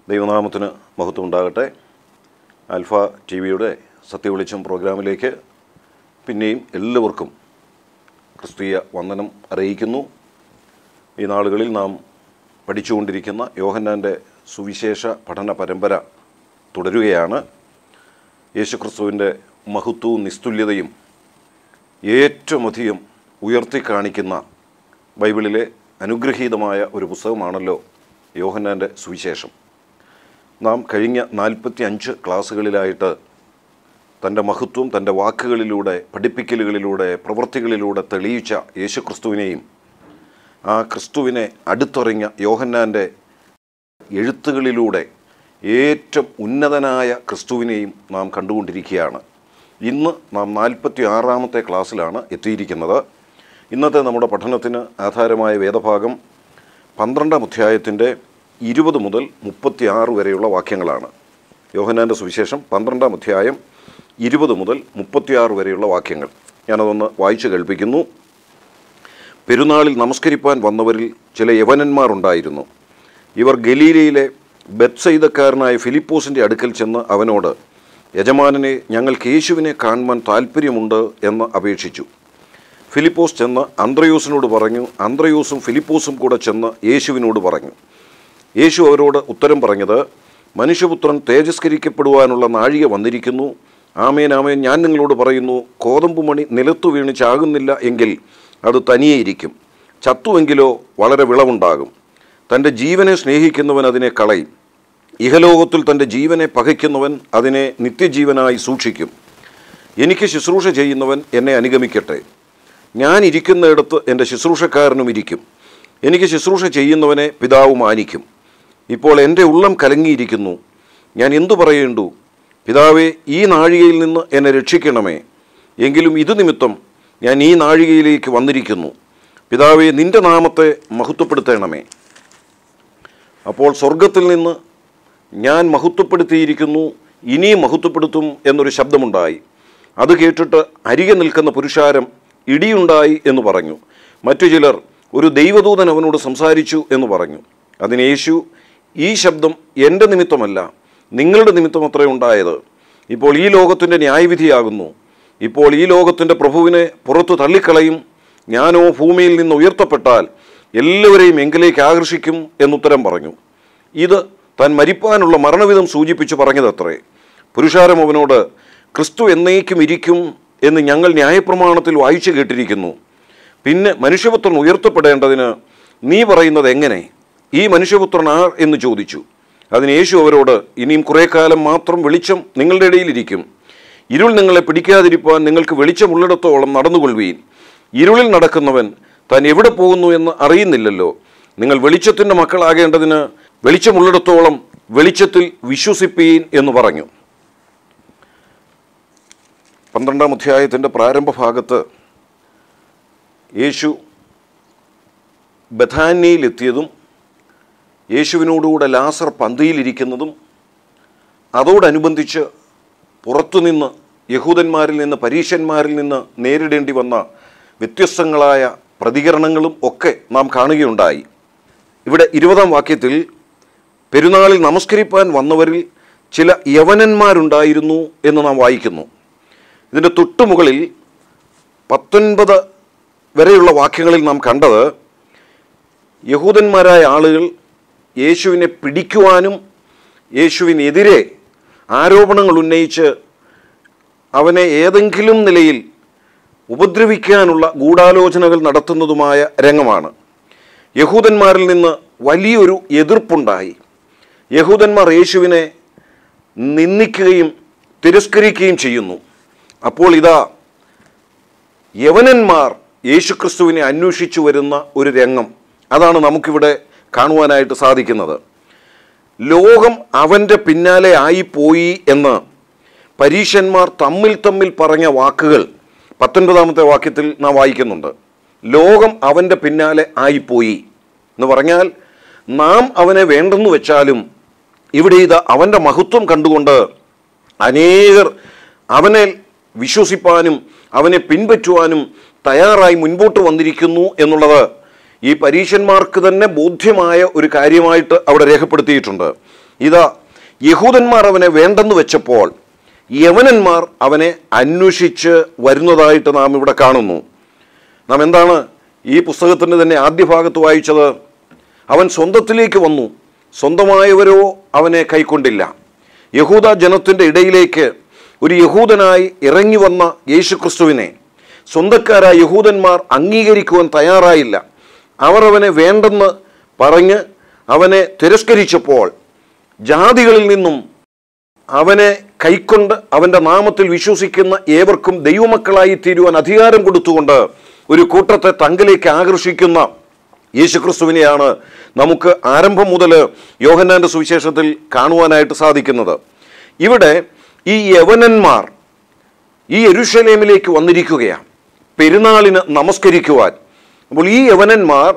ദൈവനാമത്തിന് മഹത്വം ഉണ്ടാകട്ടെ ആൽഫ ടി വിയുടെ സത്യവെളിച്ചം പ്രോഗ്രാമിലേക്ക് പിന്നെയും എല്ലാവർക്കും ക്രിസ്തീയ വന്ദനം അറിയിക്കുന്നു ഈ നാളുകളിൽ നാം പഠിച്ചുകൊണ്ടിരിക്കുന്ന യോഹന്നാൻ്റെ സുവിശേഷ പഠന പരമ്പര തുടരുകയാണ് യേശുക്രിസ്തുവിൻ്റെ മഹത്വവും നിസ്തുല്യതയും ഏറ്റവും അധികം ഉയർത്തിക്കാണിക്കുന്ന ബൈബിളിലെ അനുഗ്രഹീതമായ ഒരു പുസ്തകമാണല്ലോ യോഹന്നാൻ്റെ സുവിശേഷം നാം കഴിഞ്ഞ നാൽപ്പത്തി അഞ്ച് ക്ലാസ്സുകളിലായിട്ട് തൻ്റെ മഹത്വം തൻ്റെ വാക്കുകളിലൂടെ പഠിപ്പിക്കലുകളിലൂടെ പ്രവൃത്തികളിലൂടെ തെളിയിച്ച യേശുക്രിസ്തുവിനെയും ആ ക്രിസ്തുവിനെ അടുത്തൊറിഞ്ഞ യോഹന്നാൻ്റെ എഴുത്തുകളിലൂടെ ഏറ്റവും ഉന്നതനായ ക്രിസ്തുവിനെയും നാം കണ്ടുകൊണ്ടിരിക്കുകയാണ് ഇന്ന് നാം നാൽപ്പത്തി ആറാമത്തെ ക്ലാസ്സിലാണ് എത്തിയിരിക്കുന്നത് ഇന്നത്തെ നമ്മുടെ പഠനത്തിന് ആധാരമായ വേദഭാഗം പന്ത്രണ്ടാം അധ്യായത്തിൻ്റെ ഇരുപത് മുതൽ മുപ്പത്തി ആറ് വരെയുള്ള വാക്യങ്ങളാണ് യോഹനാൻ്റെ സുവിശേഷം പന്ത്രണ്ടാം അധ്യായം ഇരുപത് മുതൽ മുപ്പത്തിയാറ് വരെയുള്ള വാക്യങ്ങൾ ഞാനതൊന്ന് വായിച്ചു കേൾപ്പിക്കുന്നു പെരുന്നാളിൽ നമസ്കരിപ്പാൻ വന്നവരിൽ ചില യവനന്മാരുണ്ടായിരുന്നു ഇവർ ഗലീലയിലെ ബത്സൈദക്കാരനായ ഫിലിപ്പോസിൻ്റെ അടുക്കൽ ചെന്ന് അവനോട് യജമാനനെ ഞങ്ങൾക്ക് യേശുവിനെ കാണുവാൻ താല്പര്യമുണ്ട് എന്ന് അപേക്ഷിച്ചു ഫിലിപ്പോസ് ചെന്ന് അന്ത്രയോസിനോട് പറഞ്ഞു അന്ത്രയോസും ഫിലിപ്പോസും കൂടെ ചെന്ന് യേശുവിനോട് പറഞ്ഞു യേശു അവരോട് ഉത്തരം പറഞ്ഞത് മനുഷ്യപുത്രൻ തേജസ്കരിക്കപ്പെടുവാനുള്ള നാഴിക വന്നിരിക്കുന്നു ആമേൻ ആമേൻ ഞാൻ നിങ്ങളോട് പറയുന്നു കോതമ്പുമണി നിലത്തു വീണ് ചാകുന്നില്ല എങ്കിൽ അത് തനിയെ ഇരിക്കും ചത്തുവെങ്കിലോ വളരെ വിളവുണ്ടാകും തൻ്റെ ജീവനെ സ്നേഹിക്കുന്നവൻ അതിനെ കളയും ഇഹലോകത്തിൽ തൻ്റെ ജീവനെ പകയ്ക്കുന്നവൻ അതിനെ നിത്യജീവനായി സൂക്ഷിക്കും എനിക്ക് ശുശ്രൂഷ ചെയ്യുന്നവൻ എന്നെ അനുഗമിക്കട്ടെ ഞാൻ ഇരിക്കുന്നിടത്ത് എൻ്റെ ശുശ്രൂഷക്കാരനും ഇരിക്കും എനിക്ക് ശുശ്രൂഷ ചെയ്യുന്നവനെ പിതാവ് മാനിക്കും ഇപ്പോൾ എൻ്റെ ഉള്ളം കലങ്ങിയിരിക്കുന്നു ഞാൻ എന്തു പറയേണ്ടു പിതാവേ ഈ നാഴികയിൽ നിന്ന് എന്നെ രക്ഷിക്കണമേ എങ്കിലും ഇത് നിമിത്തം ഞാൻ ഈ നാഴികയിലേക്ക് വന്നിരിക്കുന്നു പിതാവേ നിൻ്റെ നാമത്തെ മഹത്വപ്പെടുത്തണമേ അപ്പോൾ സ്വർഗത്തിൽ നിന്ന് ഞാൻ മഹത്വപ്പെടുത്തിയിരിക്കുന്നു ഇനിയും മഹത്വപ്പെടുത്തും എന്നൊരു ശബ്ദമുണ്ടായി അത് കേട്ടിട്ട് അരികെ നിൽക്കുന്ന പുരുഷാരം ഇടിയുണ്ടായി എന്ന് പറഞ്ഞു മറ്റു ചിലർ ഒരു ദൈവദൂതൻ അവനോട് സംസാരിച്ചു എന്ന് പറഞ്ഞു അതിന് യേശു ഈ ശബ്ദം എൻ്റെ നിമിത്തമല്ല നിങ്ങളുടെ നിമിത്തം അത്രേ ഉണ്ടായത് ഇപ്പോൾ ഈ ലോകത്തിൻ്റെ ന്യായവിധിയാകുന്നു ഇപ്പോൾ ഈ ലോകത്തിൻ്റെ പ്രഭുവിനെ പുറത്തു തള്ളിക്കളയും ഞാനോ ഭൂമിയിൽ നിന്ന് ഉയർത്തപ്പെട്ടാൽ എല്ലാവരെയും എങ്കിലേക്ക് ആകർഷിക്കും എന്നുത്തരം പറഞ്ഞു ഇത് താൻ മരിപ്പാനുള്ള മരണവിധം സൂചിപ്പിച്ച് പറഞ്ഞതത്രേ പുരുഷാരം അവനോട് ക്രിസ്തു എന്നേക്കും ഇരിക്കും എന്ന് ഞങ്ങൾ ന്യായപ്രമാണത്തിൽ വായിച്ചു കേട്ടിരിക്കുന്നു പിന്നെ മനുഷ്യപുത്രൻ ഉയർത്തപ്പെടേണ്ടതിന് നീ പറയുന്നത് എങ്ങനെ ഈ മനുഷ്യപുത്രൻ ആർ എന്ന് ചോദിച്ചു അതിന് യേശു അവരോട് ഇനിയും കുറേ കാലം മാത്രം വെളിച്ചം നിങ്ങളുടെ ഇടയിലിരിക്കും ഇരുൾ നിങ്ങളെ പിടിക്കാതിരിപ്പാൻ നിങ്ങൾക്ക് വെളിച്ചമുള്ളിടത്തോളം നടന്നുകൊള്ളുവീൻ ഇരുളിൽ നടക്കുന്നവൻ താൻ എവിടെ പോകുന്നു എന്ന് അറിയുന്നില്ലല്ലോ നിങ്ങൾ വെളിച്ചത്തിൻ്റെ മക്കളാകേണ്ടതിന് വെളിച്ചമുള്ളിടത്തോളം വെളിച്ചത്തിൽ വിശ്വസിപ്പീൻ എന്ന് പറഞ്ഞു പന്ത്രണ്ടാം അധ്യായത്തിൻ്റെ പ്രാരംഭ ഭാഗത്ത് യേശു ബഥാനിയിലെത്തിയതും യേശുവിനോടുകൂടെ ലാസർ പന്തിയിലിരിക്കുന്നതും അതോടനുബന്ധിച്ച് പുറത്തുനിന്ന് യഹൂദന്മാരിൽ നിന്ന് പരീശന്മാരിൽ നിന്ന് നേരിടേണ്ടി വന്ന വ്യത്യസ്തങ്ങളായ പ്രതികരണങ്ങളും ഒക്കെ നാം കാണുകയുണ്ടായി ഇവിടെ ഇരുപതാം വാക്യത്തിൽ പെരുന്നാളിൽ നമസ്കരിപ്പാൻ വന്നവരിൽ ചില യവനന്മാരുണ്ടായിരുന്നു എന്ന് നാം വായിക്കുന്നു ഇതിൻ്റെ തൊട്ടുമുകളിൽ പത്തൊൻപത് വരെയുള്ള വാക്യങ്ങളിൽ നാം കണ്ടത് യഹൂദന്മാരായ ആളുകൾ യേശുവിനെ പിടിക്കുവാനും യേശുവിനെതിരെ ആരോപണങ്ങൾ ഉന്നയിച്ച് അവനെ ഏതെങ്കിലും നിലയിൽ ഉപദ്രവിക്കാനുള്ള ഗൂഢാലോചനകൾ നടത്തുന്നതുമായ രംഗമാണ് യഹൂദന്മാരിൽ നിന്ന് വലിയൊരു എതിർപ്പുണ്ടായി യഹൂദന്മാർ യേശുവിനെ നിന്ദിക്കുകയും തിരസ്കരിക്കുകയും ചെയ്യുന്നു അപ്പോൾ ഇതാ യവനന്മാർ യേശുക്രിസ്തുവിനെ അന്വേഷിച്ചു വരുന്ന ഒരു രംഗം അതാണ് നമുക്കിവിടെ കാണുവാനായിട്ട് സാധിക്കുന്നത് ലോകം അവൻ്റെ പിന്നാലെ ആയിപ്പോയി എന്ന് പരീശന്മാർ തമ്മിൽ തമ്മിൽ പറഞ്ഞ വാക്കുകൾ പത്തൊൻപതാമത്തെ വാക്യത്തിൽ നാം വായിക്കുന്നുണ്ട് ലോകം അവൻ്റെ പിന്നാലെ ആയിപ്പോയി എന്ന് പറഞ്ഞാൽ നാം അവനെ വേണ്ടെന്ന് വെച്ചാലും ഇവിടെ ഇത് അവൻ്റെ മഹത്വം കണ്ടുകൊണ്ട് അനേകർ അവനെ വിശ്വസിപ്പാനും അവനെ പിൻപറ്റുവാനും തയ്യാറായി മുൻപോട്ട് വന്നിരിക്കുന്നു എന്നുള്ളത് ഈ പരീശന്മാർക്ക് തന്നെ ബോധ്യമായ ഒരു കാര്യമായിട്ട് അവിടെ രേഖപ്പെടുത്തിയിട്ടുണ്ട് ഇതാ യഹൂദന്മാർ അവനെ വേണ്ടെന്ന് വെച്ചപ്പോൾ യവനന്മാർ അവനെ അന്വേഷിച്ച് വരുന്നതായിട്ട് നാം ഇവിടെ കാണുന്നു നാം എന്താണ് ഈ പുസ്തകത്തിൻ്റെ തന്നെ ആദ്യ ഭാഗത്ത് വായിച്ചത് അവൻ സ്വന്തത്തിലേക്ക് വന്നു സ്വന്തമായവരോ അവനെ കൈക്കൊണ്ടില്ല യഹൂദ ജനത്തിൻ്റെ ഇടയിലേക്ക് ഒരു യഹൂദനായി ഇറങ്ങി വന്ന യേശുക്രിസ്തുവിനെ സ്വന്തക്കാരായ യഹൂദന്മാർ അംഗീകരിക്കുവാൻ തയ്യാറായില്ല അവർ അവനെ വേണ്ടെന്ന് പറഞ്ഞ് അവനെ തിരസ്കരിച്ചപ്പോൾ ജാതികളിൽ നിന്നും അവനെ കൈക്കൊണ്ട് അവൻ്റെ നാമത്തിൽ വിശ്വസിക്കുന്ന ഏവർക്കും ദൈവമക്കളായി തീരുവാൻ അധികാരം കൊടുത്തുകൊണ്ട് ഒരു കൂട്ടത്തെ തങ്കിലേക്ക് ആകർഷിക്കുന്ന യേശുക്രിസ്തുവിനെയാണ് നമുക്ക് ആരംഭം മുതൽ യോഹന്നാൻ്റെ സുവിശേഷത്തിൽ കാണുവാനായിട്ട് സാധിക്കുന്നത് ഇവിടെ ഈ യവനന്മാർ ഈ എരുഷലേമിലേക്ക് വന്നിരിക്കുകയാണ് പെരുന്നാളിന് നമസ്കരിക്കുവാൻ അപ്പോൾ ഈ യവനന്മാർ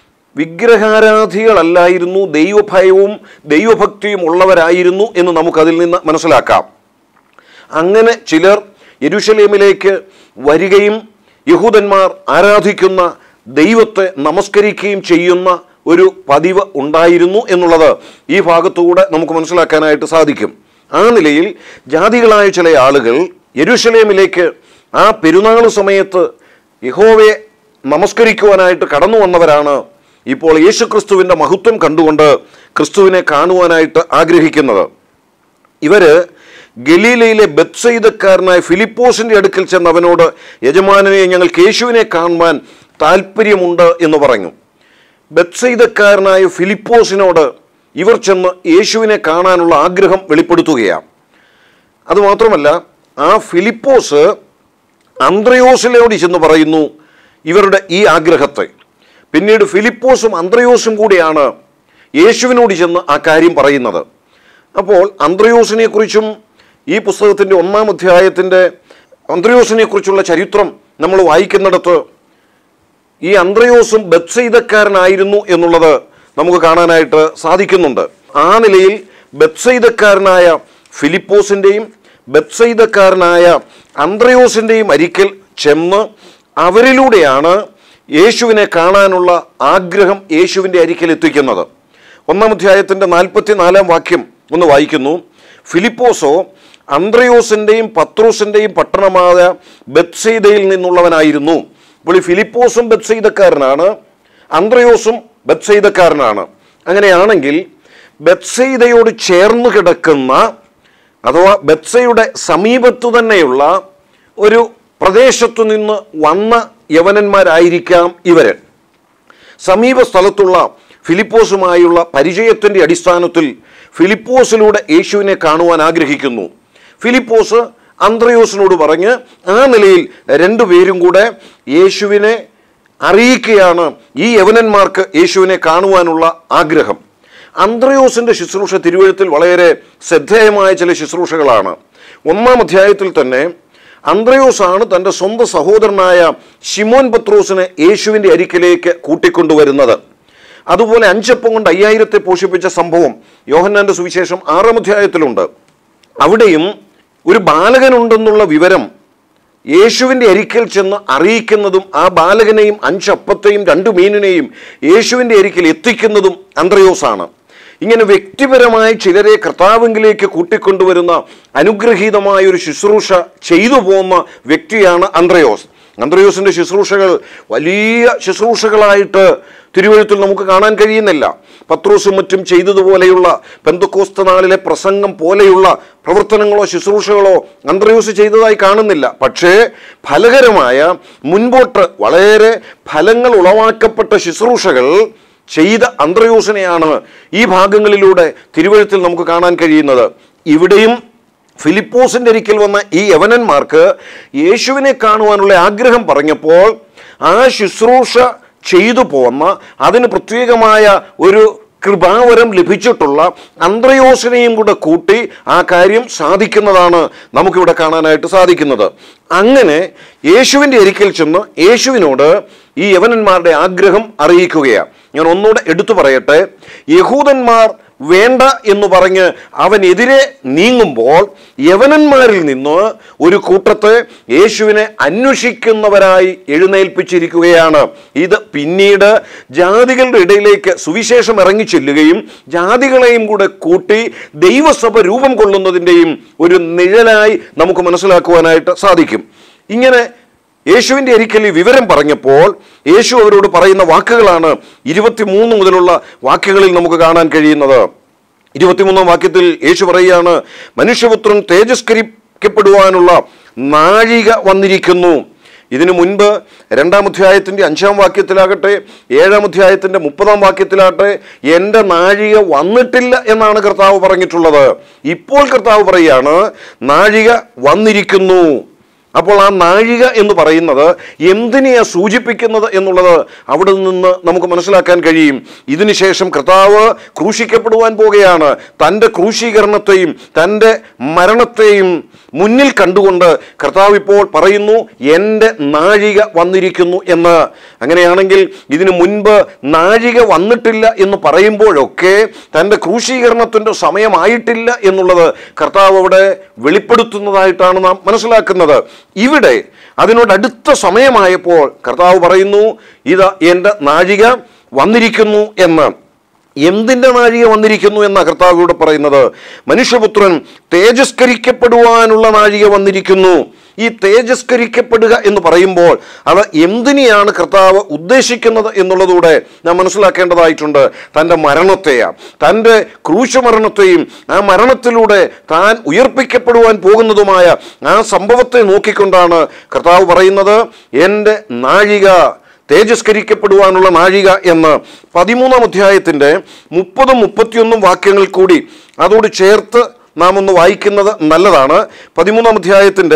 വിഗ്രഹാരാധികളല്ലായിരുന്നു ദൈവഭയവും ദൈവഭക്തിയും ഉള്ളവരായിരുന്നു എന്ന് നമുക്കതിൽ നിന്ന് മനസ്സിലാക്കാം അങ്ങനെ ചിലർ യെരുഷലേമിലേക്ക് വരികയും യഹൂദന്മാർ ആരാധിക്കുന്ന ദൈവത്തെ നമസ്കരിക്കുകയും ചെയ്യുന്ന ഒരു പതിവ് ഉണ്ടായിരുന്നു എന്നുള്ളത് ഈ ഭാഗത്തുകൂടെ നമുക്ക് മനസ്സിലാക്കാനായിട്ട് സാധിക്കും ആ നിലയിൽ ജാതികളായ ചില ആളുകൾ യെരുഷലേമിലേക്ക് ആ പെരുന്നാൾ സമയത്ത് യഹോവയെ നമസ്കരിക്കുവാനായിട്ട് കടന്നു വന്നവരാണ് ഇപ്പോൾ യേശുക്രിസ്തുവിൻ്റെ മഹത്വം കണ്ടുകൊണ്ട് ക്രിസ്തുവിനെ കാണുവാനായിട്ട് ആഗ്രഹിക്കുന്നത് ഇവര് ഗലീലയിലെ ബത്സയിദക്കാരനായ ഫിലിപ്പോസിന്റെ അടുക്കൽ ചെന്ന് അവനോട് യജമാനനെ ഞങ്ങൾക്ക് യേശുവിനെ കാണുവാൻ താല്പര്യമുണ്ട് എന്ന് പറഞ്ഞു ബത്സയിദക്കാരനായ ഫിലിപ്പോസിനോട് ഇവർ ചെന്ന് യേശുവിനെ കാണാനുള്ള ആഗ്രഹം വെളിപ്പെടുത്തുകയാണ് അതുമാത്രമല്ല ആ ഫിലിപ്പോസ് അന്ത്രയോസിലോട് ചെന്ന് പറയുന്നു ഇവരുടെ ഈ ആഗ്രഹത്തെ പിന്നീട് ഫിലിപ്പോസും അന്ത്രയോസും കൂടിയാണ് യേശുവിനോട് ചെന്ന് ആ കാര്യം പറയുന്നത് അപ്പോൾ അന്ത്രയോസിനെ കുറിച്ചും ഈ പുസ്തകത്തിൻ്റെ ഒന്നാം അധ്യായത്തിൻ്റെ അന്ത്രയോസിനെ കുറിച്ചുള്ള ചരിത്രം നമ്മൾ വായിക്കുന്നിടത്ത് ഈ അന്ത്രയോസും ബത്സയിദക്കാരനായിരുന്നു എന്നുള്ളത് നമുക്ക് കാണാനായിട്ട് സാധിക്കുന്നുണ്ട് ആ നിലയിൽ ബത്സയിദക്കാരനായ ഫിലിപ്പോസിൻ്റെയും ബത്സയിദക്കാരനായ അന്ത്രയോസിൻ്റെയും അരിക്കൽ ചെന്ന് അവരിലൂടെയാണ് യേശുവിനെ കാണാനുള്ള ആഗ്രഹം യേശുവിൻ്റെ അരിക്കൽ എത്തിക്കുന്നത് ഒന്നാം അധ്യായത്തിൻ്റെ നാൽപ്പത്തി നാലാം വാക്യം ഒന്ന് വായിക്കുന്നു ഫിലിപ്പോസോ അന്ത്രയോസിൻ്റെയും പത്രോസിൻ്റെയും പട്ടണമായ ബത്സൈദയിൽ നിന്നുള്ളവനായിരുന്നു ഇപ്പോൾ ഈ ഫിലിപ്പോസും ബത്സൈദക്കാരനാണ് അന്ത്രയോസും ബത്സൈദക്കാരനാണ് അങ്ങനെയാണെങ്കിൽ ബത്സൈദയോട് ചേർന്ന് കിടക്കുന്ന അഥവാ ബത്സയുടെ സമീപത്തു തന്നെയുള്ള ഒരു പ്രദേശത്തു നിന്ന് വന്ന യവനന്മാരായിരിക്കാം ഇവര് സമീപ സ്ഥലത്തുള്ള ഫിലിപ്പോസുമായുള്ള പരിചയത്തിൻ്റെ അടിസ്ഥാനത്തിൽ ഫിലിപ്പോസിലൂടെ യേശുവിനെ കാണുവാൻ ആഗ്രഹിക്കുന്നു ഫിലിപ്പോസ് അന്ത്രയോസിനോട് പറഞ്ഞ് ആ നിലയിൽ രണ്ടുപേരും കൂടെ യേശുവിനെ അറിയിക്കുകയാണ് ഈ യവനന്മാർക്ക് യേശുവിനെ കാണുവാനുള്ള ആഗ്രഹം അന്ത്രയോസിൻ്റെ ശുശ്രൂഷ തിരുവഴുത്തിൽ വളരെ ശ്രദ്ധേയമായ ചില ശുശ്രൂഷകളാണ് ഒന്നാം അധ്യായത്തിൽ തന്നെ അന്ത്രയോസാണ് തൻ്റെ സ്വന്തം സഹോദരനായ ഷിമോൻ പത്രോസിനെ യേശുവിൻ്റെ അരിക്കിലേക്ക് കൂട്ടിക്കൊണ്ടുവരുന്നത് അതുപോലെ അഞ്ചപ്പം കൊണ്ട് അയ്യായിരത്തെ പോഷിപ്പിച്ച സംഭവം യോഹന്നാന്റെ സുവിശേഷം ആറാം അധ്യായത്തിലുണ്ട് അവിടെയും ഒരു ബാലകനുണ്ടെന്നുള്ള വിവരം യേശുവിൻ്റെ അരിക്കൽ ചെന്ന് അറിയിക്കുന്നതും ആ ബാലകനെയും അഞ്ചപ്പത്തെയും രണ്ടു മീനിനെയും യേശുവിൻ്റെ അരിക്കൽ എത്തിക്കുന്നതും അന്ത്രയോസാണ് ഇങ്ങനെ വ്യക്തിപരമായി ചിലരെ കർത്താവിങ്കിലേക്ക് കൂട്ടിക്കൊണ്ടുവരുന്ന അനുഗ്രഹീതമായ ഒരു ശുശ്രൂഷ ചെയ്തു പോകുന്ന വ്യക്തിയാണ് അന്ത്രയോസ് അന്ത്രയോസിൻ്റെ ശുശ്രൂഷകൾ വലിയ ശുശ്രൂഷകളായിട്ട് തിരുവഴുത്തിൽ നമുക്ക് കാണാൻ കഴിയുന്നില്ല പത്രോസും മറ്റും ചെയ്തതുപോലെയുള്ള പെന്തക്കോസ്ത നാളിലെ പ്രസംഗം പോലെയുള്ള പ്രവർത്തനങ്ങളോ ശുശ്രൂഷകളോ അന്ത്രയോസ് ചെയ്തതായി കാണുന്നില്ല പക്ഷേ ഫലകരമായ മുൻപോട്ട് വളരെ ഫലങ്ങൾ ഉളവാക്കപ്പെട്ട ശുശ്രൂഷകൾ ചെയ്ത അന്ത്രയോസിനെയാണ് ഈ ഭാഗങ്ങളിലൂടെ തിരുവഴുത്തിൽ നമുക്ക് കാണാൻ കഴിയുന്നത് ഇവിടെയും ഫിലിപ്പോസിൻ്റെ ഒരിക്കൽ വന്ന ഈ യവനന്മാർക്ക് യേശുവിനെ കാണുവാനുള്ള ആഗ്രഹം പറഞ്ഞപ്പോൾ ആ ശുശ്രൂഷ ചെയ്തു പോന്ന അതിന് പ്രത്യേകമായ ഒരു കൃപാവരം ലഭിച്ചിട്ടുള്ള അന്ത്രയോസിനെയും കൂടെ കൂട്ടി ആ കാര്യം സാധിക്കുന്നതാണ് നമുക്കിവിടെ കാണാനായിട്ട് സാധിക്കുന്നത് അങ്ങനെ യേശുവിൻ്റെ ഒരിക്കൽ ചെന്ന് യേശുവിനോട് ഈ യവനന്മാരുടെ ആഗ്രഹം അറിയിക്കുകയാണ് ഞാൻ ഒന്നുകൂടെ എടുത്തു പറയട്ടെ യഹൂദന്മാർ വേണ്ട എന്ന് പറഞ്ഞ് അവനെതിരെ നീങ്ങുമ്പോൾ യവനന്മാരിൽ നിന്ന് ഒരു കൂട്ടത്തെ യേശുവിനെ അന്വേഷിക്കുന്നവരായി എഴുന്നേൽപ്പിച്ചിരിക്കുകയാണ് ഇത് പിന്നീട് ജാതികളുടെ ഇടയിലേക്ക് സുവിശേഷം ഇറങ്ങി ചെല്ലുകയും ജാതികളെയും കൂടെ കൂട്ടി ദൈവസഭ രൂപം കൊള്ളുന്നതിൻ്റെയും ഒരു നിഴലായി നമുക്ക് മനസ്സിലാക്കുവാനായിട്ട് സാധിക്കും ഇങ്ങനെ യേശുവിൻ്റെ ഒരിക്കൽ ഈ വിവരം പറഞ്ഞപ്പോൾ യേശു അവരോട് പറയുന്ന വാക്കുകളാണ് ഇരുപത്തിമൂന്ന് മുതലുള്ള വാക്യങ്ങളിൽ നമുക്ക് കാണാൻ കഴിയുന്നത് ഇരുപത്തിമൂന്നാം വാക്യത്തിൽ യേശു പറയുകയാണ് മനുഷ്യപുത്രൻ തേജസ്കരിക്കപ്പെടുവാനുള്ള നാഴിക വന്നിരിക്കുന്നു ഇതിനു മുൻപ് രണ്ടാം അധ്യായത്തിൻ്റെ അഞ്ചാം വാക്യത്തിലാകട്ടെ ഏഴാം അധ്യായത്തിൻ്റെ മുപ്പതാം വാക്യത്തിലാകട്ടെ എൻ്റെ നാഴിക വന്നിട്ടില്ല എന്നാണ് കർത്താവ് പറഞ്ഞിട്ടുള്ളത് ഇപ്പോൾ കർത്താവ് പറയുകയാണ് നാഴിക വന്നിരിക്കുന്നു അപ്പോൾ ആ നാഴിക എന്ന് പറയുന്നത് എന്തിനെയാ സൂചിപ്പിക്കുന്നത് എന്നുള്ളത് അവിടെ നിന്ന് നമുക്ക് മനസ്സിലാക്കാൻ കഴിയും ഇതിനുശേഷം കർത്താവ് ക്രൂശിക്കപ്പെടുവാൻ പോകുകയാണ് തൻ്റെ ക്രൂശീകരണത്തെയും തൻ്റെ മരണത്തെയും മുന്നിൽ കണ്ടുകൊണ്ട് കർത്താവ് ഇപ്പോൾ പറയുന്നു എൻ്റെ നാഴിക വന്നിരിക്കുന്നു എന്ന് അങ്ങനെയാണെങ്കിൽ ഇതിനു മുൻപ് നാഴിക വന്നിട്ടില്ല എന്ന് പറയുമ്പോഴൊക്കെ തൻ്റെ ക്രൂശീകരണത്തിൻ്റെ സമയമായിട്ടില്ല എന്നുള്ളത് കർത്താവ് അവിടെ വെളിപ്പെടുത്തുന്നതായിട്ടാണ് നാം മനസ്സിലാക്കുന്നത് ഇവിടെ അതിനോടടുത്ത സമയമായപ്പോൾ കർത്താവ് പറയുന്നു ഇത് എൻ്റെ നാഴിക വന്നിരിക്കുന്നു എന്ന് എന്തിൻ്റെ നാഴിക വന്നിരിക്കുന്നു എന്ന കർത്താവിലൂടെ പറയുന്നത് മനുഷ്യപുത്രൻ തേജസ്കരിക്കപ്പെടുവാനുള്ള നാഴിക വന്നിരിക്കുന്നു ഈ തേജസ്കരിക്കപ്പെടുക എന്ന് പറയുമ്പോൾ അത് എന്തിനെയാണ് കർത്താവ് ഉദ്ദേശിക്കുന്നത് എന്നുള്ളതൂടെ നാം മനസ്സിലാക്കേണ്ടതായിട്ടുണ്ട് തൻ്റെ മരണത്തെയാണ് തൻ്റെ ക്രൂശമരണത്തെയും ആ മരണത്തിലൂടെ താൻ ഉയർപ്പിക്കപ്പെടുവാൻ പോകുന്നതുമായ ആ സംഭവത്തെ നോക്കിക്കൊണ്ടാണ് കർത്താവ് പറയുന്നത് എൻ്റെ നാഴിക തേജസ്കരിക്കപ്പെടുവാനുള്ള നാഴിക എന്ന് പതിമൂന്നാം അധ്യായത്തിൻ്റെ മുപ്പതും മുപ്പത്തിയൊന്നും വാക്യങ്ങൾ കൂടി അതോട് ചേർത്ത് നാം ഒന്ന് വായിക്കുന്നത് നല്ലതാണ് പതിമൂന്നാം അധ്യായത്തിൻ്റെ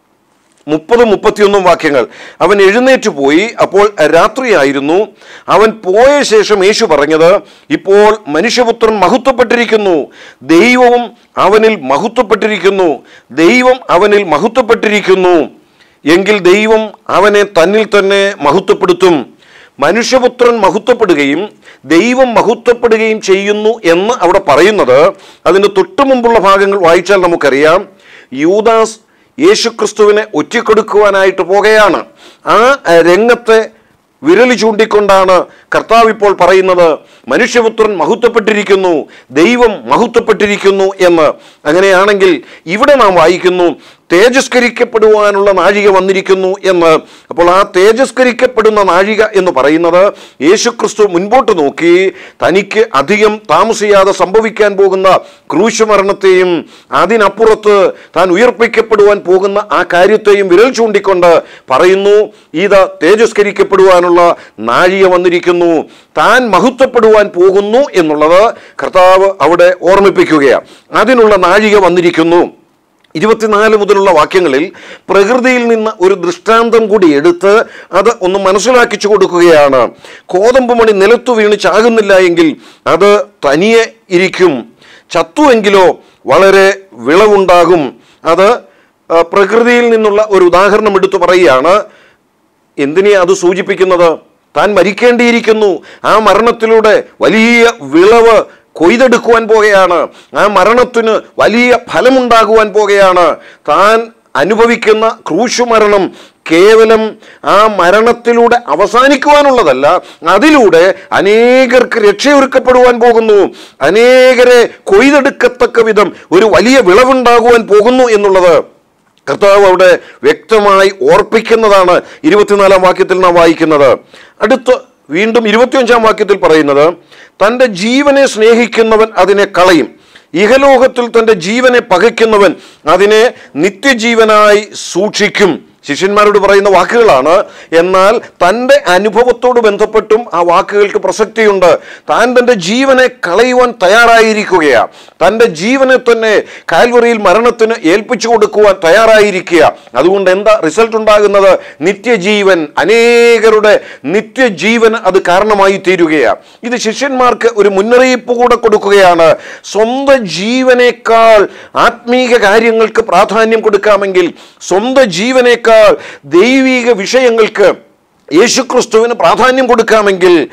മുപ്പതും മുപ്പത്തിയൊന്നും വാക്യങ്ങൾ അവൻ എഴുന്നേറ്റ് പോയി അപ്പോൾ രാത്രിയായിരുന്നു അവൻ പോയ ശേഷം യേശു പറഞ്ഞത് ഇപ്പോൾ മനുഷ്യപുത്രൻ മഹത്വപ്പെട്ടിരിക്കുന്നു ദൈവവും അവനിൽ മഹത്വപ്പെട്ടിരിക്കുന്നു ദൈവം അവനിൽ മഹത്വപ്പെട്ടിരിക്കുന്നു എങ്കിൽ ദൈവം അവനെ തന്നിൽ തന്നെ മഹത്വപ്പെടുത്തും മനുഷ്യപുത്രൻ മഹത്വപ്പെടുകയും ദൈവം മഹത്വപ്പെടുകയും ചെയ്യുന്നു എന്ന് അവിടെ പറയുന്നത് അതിൻ്റെ തൊട്ടു മുമ്പുള്ള ഭാഗങ്ങൾ വായിച്ചാൽ നമുക്കറിയാം യൂദാസ് യേശുക്രിസ്തുവിനെ ഒറ്റിക്കൊടുക്കുവാനായിട്ട് പോകുകയാണ് ആ രംഗത്തെ വിരൽ ചൂണ്ടിക്കൊണ്ടാണ് കർത്താവ് ഇപ്പോൾ പറയുന്നത് മനുഷ്യപുത്രൻ മഹത്വപ്പെട്ടിരിക്കുന്നു ദൈവം മഹത്വപ്പെട്ടിരിക്കുന്നു എന്ന് അങ്ങനെയാണെങ്കിൽ ഇവിടെ നാം വായിക്കുന്നു തേജസ്കരിക്കപ്പെടുവാനുള്ള നാഴിക വന്നിരിക്കുന്നു എന്ന് അപ്പോൾ ആ തേജസ്കരിക്കപ്പെടുന്ന നാഴിക എന്ന് പറയുന്നത് യേശുക്രിസ്തു മുൻപോട്ട് നോക്കി തനിക്ക് അധികം താമസിയാതെ സംഭവിക്കാൻ പോകുന്ന ക്രൂശ് മരണത്തെയും അതിനപ്പുറത്ത് താൻ ഉയർപ്പിക്കപ്പെടുവാൻ പോകുന്ന ആ കാര്യത്തെയും വിരൽ ചൂണ്ടിക്കൊണ്ട് പറയുന്നു ഇത് തേജസ്കരിക്കപ്പെടുവാനുള്ള നാഴിക വന്നിരിക്കുന്നു താൻ മഹത്വപ്പെടുവാൻ പോകുന്നു എന്നുള്ളത് കർത്താവ് അവിടെ ഓർമ്മിപ്പിക്കുകയാണ് അതിനുള്ള നാഴിക വന്നിരിക്കുന്നു ഇരുപത്തിനാല് മുതലുള്ള വാക്യങ്ങളിൽ പ്രകൃതിയിൽ നിന്ന് ഒരു ദൃഷ്ടാന്തം കൂടി എടുത്ത് അത് ഒന്ന് മനസ്സിലാക്കിച്ചു കൊടുക്കുകയാണ് കോതമ്പ് മണി നിലത്തു വീണ് ചാകുന്നില്ല എങ്കിൽ അത് തനിയെ ഇരിക്കും ചത്തുവെങ്കിലോ വളരെ വിളവുണ്ടാകും അത് ആ, പ്രകൃതിയിൽ നിന്നുള്ള ഒരു ഉദാഹരണം എടുത്തു പറയുകയാണ് എന്തിനെ അത് സൂചിപ്പിക്കുന്നത് താൻ മരിക്കേണ്ടിയിരിക്കുന്നു ആ മരണത്തിലൂടെ വലിയ വിളവ് കൊയ്തെടുക്കുവാൻ പോകുകയാണ് ആ മരണത്തിന് വലിയ ഫലമുണ്ടാകുവാൻ പോകുകയാണ് താൻ അനുഭവിക്കുന്ന ക്രൂശു മരണം കേവലം ആ മരണത്തിലൂടെ അവസാനിക്കുവാനുള്ളതല്ല അതിലൂടെ അനേകർക്ക് രക്ഷയൊരുക്കപ്പെടുവാൻ പോകുന്നു അനേകരെ കൊയ്തെടുക്കത്തക്ക വിധം ഒരു വലിയ വിളവുണ്ടാകുവാൻ പോകുന്നു എന്നുള്ളത് കർത്താവ് അവിടെ വ്യക്തമായി ഓർപ്പിക്കുന്നതാണ് ഇരുപത്തിനാലാം വാക്യത്തിൽ നാം വായിക്കുന്നത് അടുത്ത് വീണ്ടും ഇരുപത്തിയഞ്ചാം വാക്യത്തിൽ പറയുന്നത് തൻ്റെ ജീവനെ സ്നേഹിക്കുന്നവൻ അതിനെ കളയും ഇഹലോകത്തിൽ തൻ്റെ ജീവനെ പകയ്ക്കുന്നവൻ അതിനെ നിത്യജീവനായി സൂക്ഷിക്കും ശിഷ്യന്മാരോട് പറയുന്ന വാക്കുകളാണ് എന്നാൽ തൻ്റെ അനുഭവത്തോട് ബന്ധപ്പെട്ടും ആ വാക്കുകൾക്ക് പ്രസക്തിയുണ്ട് താൻ തൻ്റെ ജീവനെ കളയുവാൻ തയ്യാറായിരിക്കുകയാണ് തൻ്റെ ജീവനെ തന്നെ കാൽവറിയിൽ മരണത്തിന് ഏൽപ്പിച്ചു കൊടുക്കുവാൻ തയ്യാറായിരിക്കുക അതുകൊണ്ട് എന്താ റിസൾട്ട് ഉണ്ടാകുന്നത് നിത്യജീവൻ അനേകരുടെ നിത്യജീവൻ അത് കാരണമായി തീരുകയാണ് ഇത് ശിഷ്യന്മാർക്ക് ഒരു മുന്നറിയിപ്പ് കൂടെ കൊടുക്കുകയാണ് സ്വന്തം ജീവനേക്കാൾ ആത്മീക കാര്യങ്ങൾക്ക് പ്രാധാന്യം കൊടുക്കാമെങ്കിൽ സ്വന്തം ജീവനേക്കാൾ ദൈവിക വിഷയങ്ങൾക്ക് യേശുക്രിസ്തുവിന് പ്രാധാന്യം കൊടുക്കാമെങ്കിൽ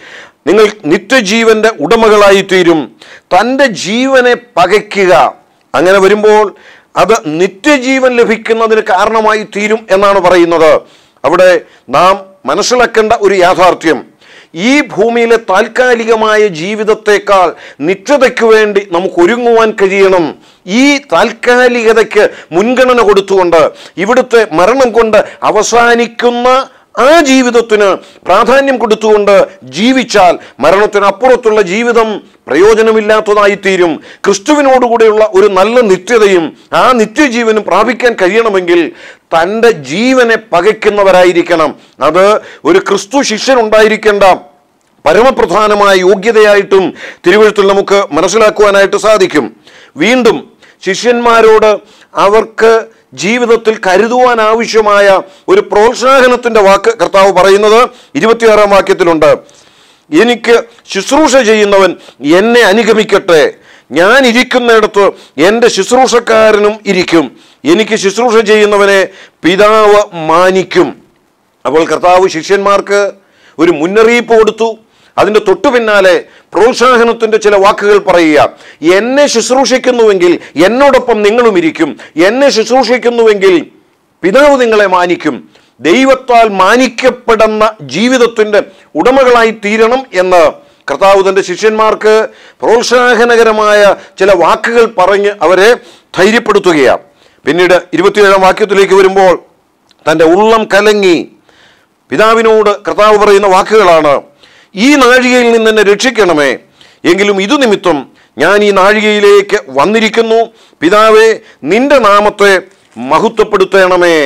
നിങ്ങൾ നിത്യജീവന്റെ ഉടമകളായി തീരും തൻ്റെ ജീവനെ പകയ്ക്കുക അങ്ങനെ വരുമ്പോൾ അത് നിത്യജീവൻ ലഭിക്കുന്നതിന് കാരണമായി തീരും എന്നാണ് പറയുന്നത് അവിടെ നാം മനസ്സിലാക്കേണ്ട ഒരു യാഥാർത്ഥ്യം ഈ ഭൂമിയിലെ താൽക്കാലികമായ ജീവിതത്തെക്കാൾ നിത്യതയ്ക്ക് വേണ്ടി നമുക്ക് ഒരുങ്ങുവാൻ കഴിയണം ഈ താൽക്കാലികതയ്ക്ക് മുൻഗണന കൊടുത്തുകൊണ്ട് ഇവിടുത്തെ മരണം കൊണ്ട് അവസാനിക്കുന്ന ആ ജീവിതത്തിന് പ്രാധാന്യം കൊടുത്തുകൊണ്ട് ജീവിച്ചാൽ മരണത്തിനപ്പുറത്തുള്ള ജീവിതം പ്രയോജനമില്ലാത്തതായിത്തീരും ക്രിസ്തുവിനോടുകൂടെയുള്ള ഒരു നല്ല നിത്യതയും ആ നിത്യജീവനും പ്രാപിക്കാൻ കഴിയണമെങ്കിൽ തൻ്റെ ജീവനെ പകയ്ക്കുന്നവരായിരിക്കണം അത് ഒരു ക്രിസ്തു ശിഷ്യനുണ്ടായിരിക്കേണ്ട പരമപ്രധാനമായ യോഗ്യതയായിട്ടും തിരുവഴുത്തിൽ നമുക്ക് മനസ്സിലാക്കുവാനായിട്ട് സാധിക്കും വീണ്ടും ശിഷ്യന്മാരോട് അവർക്ക് ജീവിതത്തിൽ കരുതുവാൻ ആവശ്യമായ ഒരു പ്രോത്സാഹനത്തിന്റെ വാക്ക് കർത്താവ് പറയുന്നത് ഇരുപത്തിയാറാം വാക്യത്തിലുണ്ട് എനിക്ക് ശുശ്രൂഷ ചെയ്യുന്നവൻ എന്നെ അനുഗമിക്കട്ടെ ഞാൻ ഇരിക്കുന്നിടത്ത് എൻ്റെ ശുശ്രൂഷക്കാരനും ഇരിക്കും എനിക്ക് ശുശ്രൂഷ ചെയ്യുന്നവനെ പിതാവ് മാനിക്കും അപ്പോൾ കർത്താവ് ശിഷ്യന്മാർക്ക് ഒരു മുന്നറിയിപ്പ് കൊടുത്തു അതിൻ്റെ തൊട്ടു പിന്നാലെ പ്രോത്സാഹനത്തിൻ്റെ ചില വാക്കുകൾ പറയുക എന്നെ ശുശ്രൂഷിക്കുന്നുവെങ്കിൽ എന്നോടൊപ്പം നിങ്ങളും ഇരിക്കും എന്നെ ശുശ്രൂഷിക്കുന്നുവെങ്കിൽ പിതാവ് നിങ്ങളെ മാനിക്കും ദൈവത്താൽ മാനിക്കപ്പെടുന്ന ജീവിതത്തിൻ്റെ ഉടമകളായി തീരണം എന്ന് കർത്താവ് തൻ്റെ ശിഷ്യന്മാർക്ക് പ്രോത്സാഹനകരമായ ചില വാക്കുകൾ പറഞ്ഞ് അവരെ ധൈര്യപ്പെടുത്തുകയാണ് പിന്നീട് ഇരുപത്തിയേഴാം വാക്യത്തിലേക്ക് വരുമ്പോൾ തൻ്റെ ഉള്ളം കലങ്ങി പിതാവിനോട് കർത്താവ് പറയുന്ന വാക്കുകളാണ് ഈ നാഴികയിൽ നിന്ന് എന്നെ രക്ഷിക്കണമേ എങ്കിലും ഇതു നിമിത്തം ഞാൻ ഈ നാഴികയിലേക്ക് വന്നിരിക്കുന്നു പിതാവേ നിന്റെ നാമത്തെ മഹത്വപ്പെടുത്തണമേ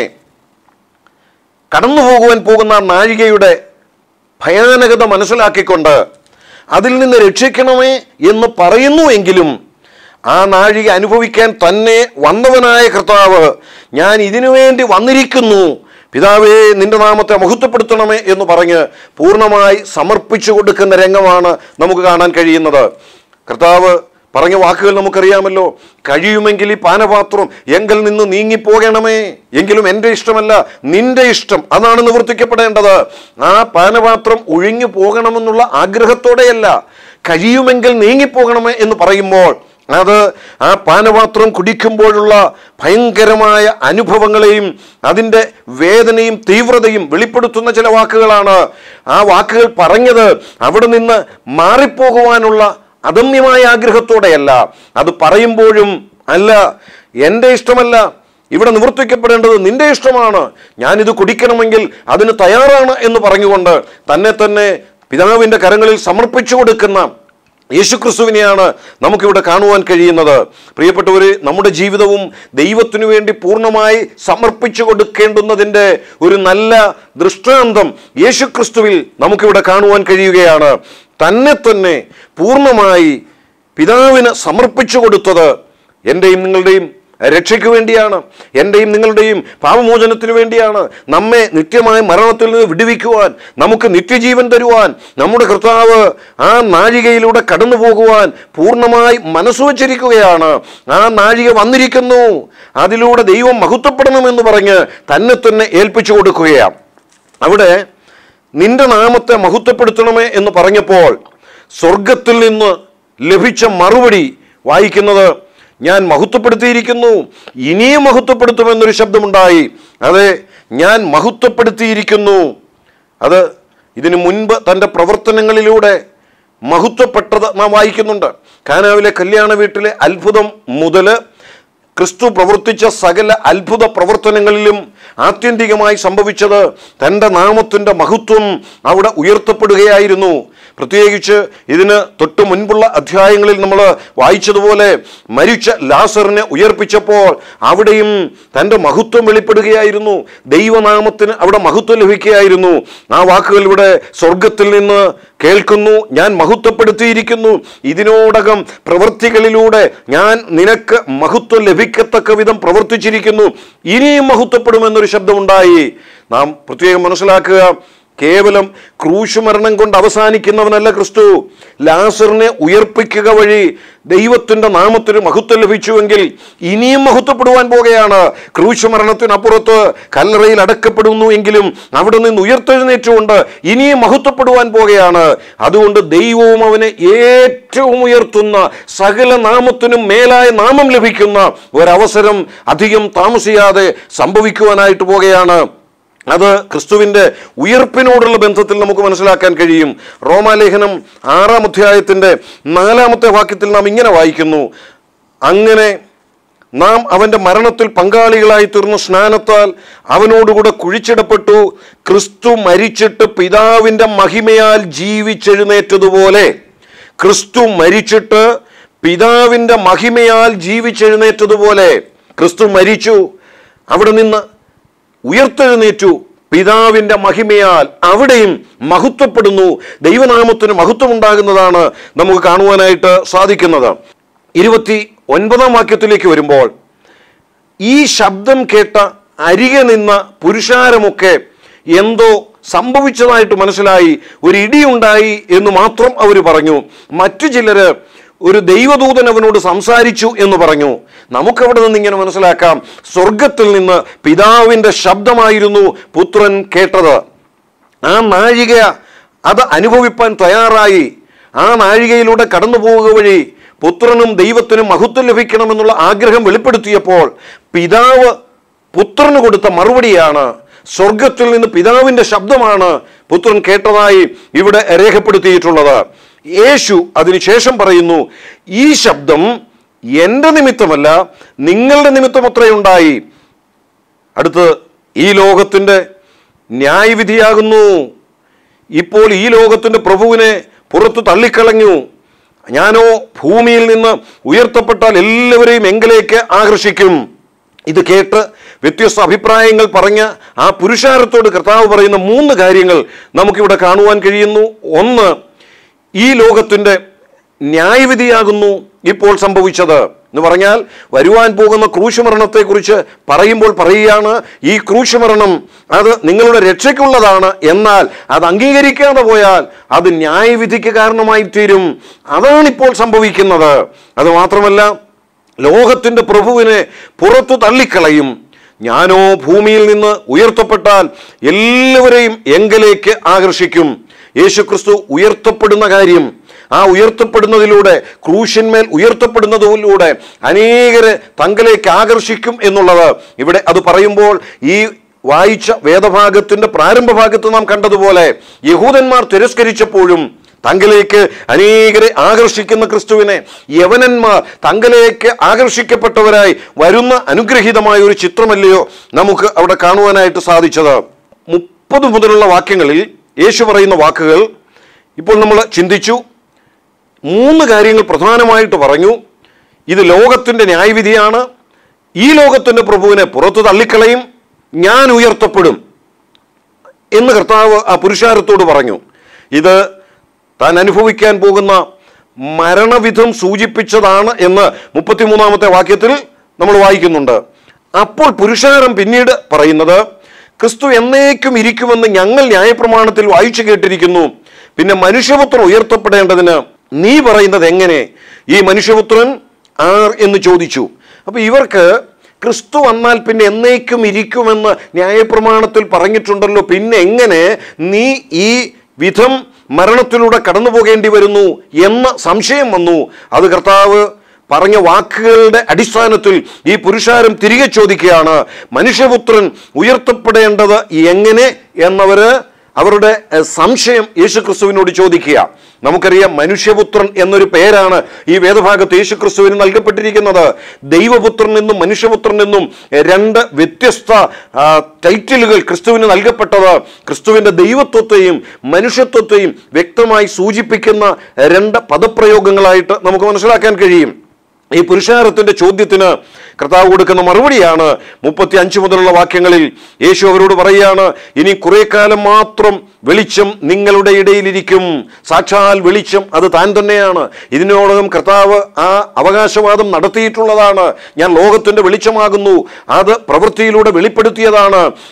കടന്നു പോകുവാൻ പോകുന്ന ആ നാഴികയുടെ ഭയാനകത മനസ്സിലാക്കിക്കൊണ്ട് അതിൽ നിന്ന് രക്ഷിക്കണമേ എന്ന് പറയുന്നുവെങ്കിലും ആ നാഴിക അനുഭവിക്കാൻ തന്നെ വന്നവനായ കർത്താവ് ഞാൻ ഇതിനു വേണ്ടി വന്നിരിക്കുന്നു പിതാവേ നിന്റെ നാമത്തെ മഹത്വപ്പെടുത്തണമേ എന്ന് പറഞ്ഞ് പൂർണ്ണമായി സമർപ്പിച്ചു കൊടുക്കുന്ന രംഗമാണ് നമുക്ക് കാണാൻ കഴിയുന്നത് കർത്താവ് പറഞ്ഞ വാക്കുകൾ നമുക്കറിയാമല്ലോ കഴിയുമെങ്കിൽ ഈ പാനപാത്രം എങ്കിൽ നിന്ന് നീങ്ങിപ്പോകണമേ എങ്കിലും എൻ്റെ ഇഷ്ടമല്ല നിന്റെ ഇഷ്ടം അതാണ് നിവർത്തിക്കപ്പെടേണ്ടത് ആ പാനപാത്രം ഒഴിഞ്ഞു പോകണമെന്നുള്ള ആഗ്രഹത്തോടെയല്ല കഴിയുമെങ്കിൽ നീങ്ങിപ്പോകണമേ എന്ന് പറയുമ്പോൾ അത് ആ പാനപാത്രം കുടിക്കുമ്പോഴുള്ള ഭയങ്കരമായ അനുഭവങ്ങളെയും അതിൻ്റെ വേദനയും തീവ്രതയും വെളിപ്പെടുത്തുന്ന ചില വാക്കുകളാണ് ആ വാക്കുകൾ പറഞ്ഞത് അവിടെ നിന്ന് മാറിപ്പോകുവാനുള്ള അദമ്യമായ ആഗ്രഹത്തോടെയല്ല അത് പറയുമ്പോഴും അല്ല എൻ്റെ ഇഷ്ടമല്ല ഇവിടെ നിവർത്തിക്കപ്പെടേണ്ടത് നിന്റെ ഇഷ്ടമാണ് ഞാനിത് കുടിക്കണമെങ്കിൽ അതിന് തയ്യാറാണ് എന്ന് പറഞ്ഞുകൊണ്ട് തന്നെ തന്നെ പിതാവിൻ്റെ കരങ്ങളിൽ സമർപ്പിച്ചു കൊടുക്കുന്ന യേശുക്രിസ്തുവിനെയാണ് നമുക്കിവിടെ കാണുവാൻ കഴിയുന്നത് പ്രിയപ്പെട്ടവർ നമ്മുടെ ജീവിതവും ദൈവത്തിനു വേണ്ടി പൂർണ്ണമായി സമർപ്പിച്ചു കൊടുക്കേണ്ടുന്നതിൻ്റെ ഒരു നല്ല ദൃഷ്ടാന്തം യേശുക്രിസ്തുവിൽ നമുക്കിവിടെ കാണുവാൻ കഴിയുകയാണ് തന്നെ തന്നെ പൂർണ്ണമായി പിതാവിന് സമർപ്പിച്ചു കൊടുത്തത് എൻ്റെയും നിങ്ങളുടെയും രക്ഷയ്ക്ക് വേണ്ടിയാണ് എൻ്റെയും നിങ്ങളുടെയും പാപമോചനത്തിന് വേണ്ടിയാണ് നമ്മെ നിത്യമായ മരണത്തിൽ നിന്ന് വിടുവിക്കുവാൻ നമുക്ക് നിത്യജീവൻ തരുവാൻ നമ്മുടെ കർത്താവ് ആ നാഴികയിലൂടെ കടന്നു പോകുവാൻ പൂർണ്ണമായി മനസ്സുവച്ചിരിക്കുകയാണ് ആ നാഴിക വന്നിരിക്കുന്നു അതിലൂടെ ദൈവം മഹത്വപ്പെടണമെന്ന് പറഞ്ഞ് തന്നെ തന്നെ ഏൽപ്പിച്ചു കൊടുക്കുകയാണ് അവിടെ നിന്റെ നാമത്തെ മഹത്വപ്പെടുത്തണമേ എന്ന് പറഞ്ഞപ്പോൾ സ്വർഗത്തിൽ നിന്ന് ലഭിച്ച മറുപടി വായിക്കുന്നത് ഞാൻ മഹത്വപ്പെടുത്തിയിരിക്കുന്നു ഇനിയും മഹത്വപ്പെടുത്തുമെന്നൊരു ശബ്ദമുണ്ടായി അതെ ഞാൻ മഹത്വപ്പെടുത്തിയിരിക്കുന്നു അത് ഇതിനു മുൻപ് തൻ്റെ പ്രവർത്തനങ്ങളിലൂടെ മഹത്വപ്പെട്ടത് നാം വായിക്കുന്നുണ്ട് കാനാവിലെ കല്യാണ വീട്ടിലെ അത്ഭുതം മുതൽ ക്രിസ്തു പ്രവർത്തിച്ച സകല അത്ഭുത പ്രവർത്തനങ്ങളിലും ആത്യന്തികമായി സംഭവിച്ചത് തൻ്റെ നാമത്തിൻ്റെ മഹത്വം അവിടെ ഉയർത്തപ്പെടുകയായിരുന്നു പ്രത്യേകിച്ച് ഇതിന് തൊട്ട് മുൻപുള്ള അധ്യായങ്ങളിൽ നമ്മൾ വായിച്ചതുപോലെ മരിച്ച ലാസറിനെ ഉയർപ്പിച്ചപ്പോൾ അവിടെയും തൻ്റെ മഹത്വം വെളിപ്പെടുകയായിരുന്നു ദൈവനാമത്തിന് അവിടെ മഹത്വം ലഭിക്കുകയായിരുന്നു ആ വാക്കുകൾ ഇവിടെ സ്വർഗത്തിൽ നിന്ന് കേൾക്കുന്നു ഞാൻ മഹത്വപ്പെടുത്തിയിരിക്കുന്നു ഇതിനോടകം പ്രവൃത്തികളിലൂടെ ഞാൻ നിനക്ക് മഹത്വം ലഭിക്കത്തക്ക വിധം പ്രവർത്തിച്ചിരിക്കുന്നു ഇനിയും മഹത്വപ്പെടുമെന്നൊരു ശബ്ദമുണ്ടായി നാം പ്രത്യേകം മനസ്സിലാക്കുക കേവലം ക്രൂശ് മരണം കൊണ്ട് അവസാനിക്കുന്നവനല്ല ക്രിസ്തു ലാസറിനെ ഉയർപ്പിക്കുക വഴി ദൈവത്തിന്റെ നാമത്തിന് മഹത്വം ലഭിച്ചുവെങ്കിൽ ഇനിയും മഹത്വപ്പെടുവാൻ പോകുകയാണ് ക്രൂശ് മരണത്തിനപ്പുറത്ത് കല്ലറയിൽ അടക്കപ്പെടുന്നു എങ്കിലും അവിടെ നിന്ന് ഉയർത്തെഴുന്നേറ്റുകൊണ്ട് ഇനിയും മഹത്വപ്പെടുവാൻ പോകുകയാണ് അതുകൊണ്ട് ദൈവവും അവനെ ഏറ്റവും ഉയർത്തുന്ന സകല നാമത്തിനും മേലായ നാമം ലഭിക്കുന്ന ഒരവസരം അധികം താമസിയാതെ സംഭവിക്കുവാനായിട്ട് പോകുകയാണ് അത് ക്രിസ്തുവിൻ്റെ ഉയർപ്പിനോടുള്ള ബന്ധത്തിൽ നമുക്ക് മനസ്സിലാക്കാൻ കഴിയും റോമാലേഖനം ആറാം അധ്യായത്തിൻ്റെ നാലാമത്തെ വാക്യത്തിൽ നാം ഇങ്ങനെ വായിക്കുന്നു അങ്ങനെ നാം അവൻ്റെ മരണത്തിൽ പങ്കാളികളായി തീർന്ന സ്നാനത്താൽ അവനോടുകൂടെ കുഴിച്ചിടപ്പെട്ടു ക്രിസ്തു മരിച്ചിട്ട് പിതാവിൻ്റെ മഹിമയാൽ ജീവിച്ചെഴുന്നേറ്റതുപോലെ ക്രിസ്തു മരിച്ചിട്ട് പിതാവിൻ്റെ മഹിമയാൽ ജീവിച്ചെഴുന്നേറ്റതുപോലെ ക്രിസ്തു മരിച്ചു അവിടെ നിന്ന് ഉയർത്തെഴുന്നേറ്റു പിതാവിന്റെ മഹിമയാൽ അവിടെയും മഹത്വപ്പെടുന്നു ദൈവനാമത്തിന് മഹത്വമുണ്ടാകുന്നതാണ് നമുക്ക് കാണുവാനായിട്ട് സാധിക്കുന്നത് ഇരുപത്തി ഒൻപതാം വാക്യത്തിലേക്ക് വരുമ്പോൾ ഈ ശബ്ദം കേട്ട അരികെ നിന്ന പുരുഷാരമൊക്കെ എന്തോ സംഭവിച്ചതായിട്ട് മനസ്സിലായി ഒരു ഇടിയുണ്ടായി എന്ന് മാത്രം അവർ പറഞ്ഞു മറ്റു ചിലര് ഒരു ദൈവദൂതൻ അവനോട് സംസാരിച്ചു എന്ന് പറഞ്ഞു നമുക്കവിടെ നിന്ന് ഇങ്ങനെ മനസ്സിലാക്കാം സ്വർഗത്തിൽ നിന്ന് പിതാവിന്റെ ശബ്ദമായിരുന്നു പുത്രൻ കേട്ടത് ആ നാഴിക അത് അനുഭവിപ്പാൻ തയ്യാറായി ആ നാഴികയിലൂടെ കടന്നു പോവുക വഴി പുത്രനും ദൈവത്തിനും മഹത്വം ലഭിക്കണമെന്നുള്ള ആഗ്രഹം വെളിപ്പെടുത്തിയപ്പോൾ പിതാവ് പുത്രന് കൊടുത്ത മറുപടിയാണ് സ്വർഗത്തിൽ നിന്ന് പിതാവിന്റെ ശബ്ദമാണ് പുത്രൻ കേട്ടതായി ഇവിടെ രേഖപ്പെടുത്തിയിട്ടുള്ളത് യേശു അതിനുശേഷം പറയുന്നു ഈ ശബ്ദം എൻ്റെ നിമിത്തമല്ല നിങ്ങളുടെ നിമിത്തം അത്രയുണ്ടായി അടുത്ത് ഈ ലോകത്തിൻ്റെ ന്യായവിധിയാകുന്നു ഇപ്പോൾ ഈ ലോകത്തിൻ്റെ പ്രഭുവിനെ പുറത്തു തള്ളിക്കളഞ്ഞു ഞാനോ ഭൂമിയിൽ നിന്ന് ഉയർത്തപ്പെട്ടാൽ എല്ലാവരെയും എങ്കിലേക്ക് ആകർഷിക്കും ഇത് കേട്ട് വ്യത്യസ്ത അഭിപ്രായങ്ങൾ പറഞ്ഞ ആ പുരുഷാരത്തോട് കർത്താവ് പറയുന്ന മൂന്ന് കാര്യങ്ങൾ നമുക്കിവിടെ കാണുവാൻ കഴിയുന്നു ഒന്ന് ഈ ലോകത്തിൻ്റെ ന്യായവിധിയാകുന്നു ഇപ്പോൾ സംഭവിച്ചത് എന്ന് പറഞ്ഞാൽ വരുവാൻ പോകുന്ന ക്രൂശുമരണത്തെക്കുറിച്ച് പറയുമ്പോൾ പറയുകയാണ് ഈ ക്രൂശുമരണം അത് നിങ്ങളുടെ രക്ഷയ്ക്കുള്ളതാണ് എന്നാൽ അത് അംഗീകരിക്കാതെ പോയാൽ അത് ന്യായവിധിക്ക് കാരണമായി തീരും അതാണിപ്പോൾ സംഭവിക്കുന്നത് അത് മാത്രമല്ല ലോകത്തിൻ്റെ പ്രഭുവിനെ പുറത്തു തള്ളിക്കളയും ഞാനോ ഭൂമിയിൽ നിന്ന് ഉയർത്തപ്പെട്ടാൽ എല്ലാവരെയും എങ്കലേക്ക് ആകർഷിക്കും യേശുക്രിസ്തു ഉയർത്തപ്പെടുന്ന കാര്യം ആ ഉയർത്തപ്പെടുന്നതിലൂടെ ക്രൂശന്മേൽ ഉയർത്തപ്പെടുന്നതിലൂടെ അനേകരെ തങ്കലേക്ക് ആകർഷിക്കും എന്നുള്ളത് ഇവിടെ അത് പറയുമ്പോൾ ഈ വായിച്ച വേദഭാഗത്തിന്റെ പ്രാരംഭ ഭാഗത്ത് നാം കണ്ടതുപോലെ യഹൂദന്മാർ തിരസ്കരിച്ചപ്പോഴും തങ്കലേക്ക് അനേകരെ ആകർഷിക്കുന്ന ക്രിസ്തുവിനെ യവനന്മാർ തങ്കലേക്ക് ആകർഷിക്കപ്പെട്ടവരായി വരുന്ന അനുഗ്രഹീതമായ ഒരു ചിത്രമല്ലയോ നമുക്ക് അവിടെ കാണുവാനായിട്ട് സാധിച്ചത് മുപ്പത് മുതലുള്ള വാക്യങ്ങളിൽ യേശു പറയുന്ന വാക്കുകൾ ഇപ്പോൾ നമ്മൾ ചിന്തിച്ചു മൂന്ന് കാര്യങ്ങൾ പ്രധാനമായിട്ട് പറഞ്ഞു ഇത് ലോകത്തിൻ്റെ ന്യായവിധിയാണ് ഈ ലോകത്തിൻ്റെ പ്രഭുവിനെ പുറത്തു തള്ളിക്കളയും ഞാൻ ഉയർത്തപ്പെടും എന്ന് കർത്താവ് ആ പുരുഷാരത്തോട് പറഞ്ഞു ഇത് താൻ അനുഭവിക്കാൻ പോകുന്ന മരണവിധം സൂചിപ്പിച്ചതാണ് എന്ന് മുപ്പത്തിമൂന്നാമത്തെ വാക്യത്തിൽ നമ്മൾ വായിക്കുന്നുണ്ട് അപ്പോൾ പുരുഷാരം പിന്നീട് പറയുന്നത് ക്രിസ്തു എന്നേക്കും ഇരിക്കുമെന്ന് ഞങ്ങൾ ന്യായപ്രമാണത്തിൽ വായിച്ചു കേട്ടിരിക്കുന്നു പിന്നെ മനുഷ്യപുത്രൻ ഉയർത്തപ്പെടേണ്ടതിന് നീ പറയുന്നത് എങ്ങനെ ഈ മനുഷ്യപുത്രൻ ആർ എന്ന് ചോദിച്ചു അപ്പൊ ഇവർക്ക് ക്രിസ്തു വന്നാൽ പിന്നെ എന്നേക്കും ഇരിക്കുമെന്ന് ന്യായപ്രമാണത്തിൽ പറഞ്ഞിട്ടുണ്ടല്ലോ പിന്നെ എങ്ങനെ നീ ഈ വിധം മരണത്തിലൂടെ കടന്നു പോകേണ്ടി വരുന്നു എന്ന സംശയം വന്നു അത് കർത്താവ് പറഞ്ഞ വാക്കുകളുടെ അടിസ്ഥാനത്തിൽ ഈ പുരുഷാരം തിരികെ ചോദിക്കുകയാണ് മനുഷ്യപുത്രൻ ഉയർത്തപ്പെടേണ്ടത് എങ്ങനെ എന്നവര് അവരുടെ എഹ്, സംശയം യേശുക്രിസ്തുവിനോട് ചോദിക്കുക നമുക്കറിയാം മനുഷ്യപുത്രൻ എന്നൊരു പേരാണ് ഈ വേദഭാഗത്ത് യേശുക്രിസ്തുവിന് നൽകപ്പെട്ടിരിക്കുന്നത് ദൈവപുത്രൻ എന്നും മനുഷ്യപുത്രൻ എന്നും രണ്ട് വ്യത്യസ്ത ആ, ടൈറ്റിലുകൾ ക്രിസ്തുവിന് നൽകപ്പെട്ടത് ക്രിസ്തുവിന്റെ ദൈവത്വത്തെയും മനുഷ്യത്വത്തെയും വ്യക്തമായി സൂചിപ്പിക്കുന്ന രണ്ട് പദപ്രയോഗങ്ങളായിട്ട് നമുക്ക് മനസ്സിലാക്കാൻ കഴിയും ഈ പുരുഷാരത്തിന്റെ ചോദ്യത്തിന് കർത്താവ് കൊടുക്കുന്ന മറുപടിയാണ് മുപ്പത്തി അഞ്ച് മുതലുള്ള വാക്യങ്ങളിൽ യേശു അവരോട് പറയുകയാണ് ഇനി കുറെ കാലം മാത്രം വെളിച്ചം നിങ്ങളുടെ ഇടയിലിരിക്കും സാക്ഷാൽ വെളിച്ചം അത് താൻ തന്നെയാണ് ഇതിനോടകം കർത്താവ് ആ അവകാശവാദം നടത്തിയിട്ടുള്ളതാണ് ഞാൻ ലോകത്തിന്റെ വെളിച്ചമാകുന്നു അത് പ്രവൃത്തിയിലൂടെ വെളിപ്പെടുത്തിയതാണ്